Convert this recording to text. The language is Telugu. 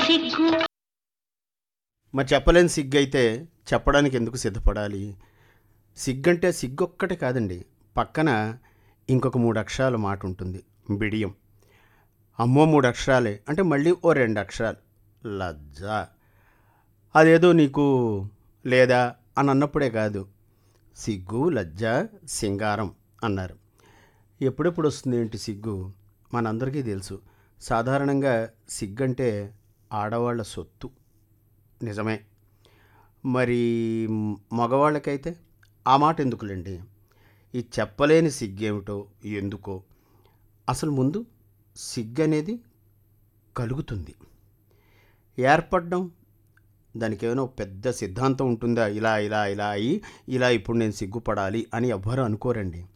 సిగ్గు మరి చెప్పలేని సిగ్గు అయితే చెప్పడానికి ఎందుకు సిద్ధపడాలి సిగ్గంటే సిగ్గొక్కటే కాదండి పక్కన ఇంకొక మూడు అక్షరాల మాట ఉంటుంది బిడియం అమ్మో మూడు అక్షరాలే అంటే మళ్ళీ ఓ రెండు అక్షరాలు లజ్జ అదేదో నీకు లేదా అని అన్నప్పుడే కాదు సిగ్గు లజ్జ సింగారం అన్నారు ఎప్పుడెప్పుడు వస్తుంది ఏంటి సిగ్గు మనందరికీ తెలుసు సాధారణంగా సిగ్గంటే ఆడవాళ్ళ సొత్తు నిజమే మరి మగవాళ్ళకైతే ఆ మాట ఎందుకులేండి ఈ చెప్పలేని సిగ్గేమిటో ఎందుకో అసలు ముందు సిగ్గు అనేది కలుగుతుంది ఏర్పడడం దానికి ఏమైనా ఒక పెద్ద సిద్ధాంతం ఉంటుందా ఇలా ఇలా ఇలా అయ్యి ఇలా ఇప్పుడు నేను సిగ్గుపడాలి అని ఎవ్వరూ అనుకోరండి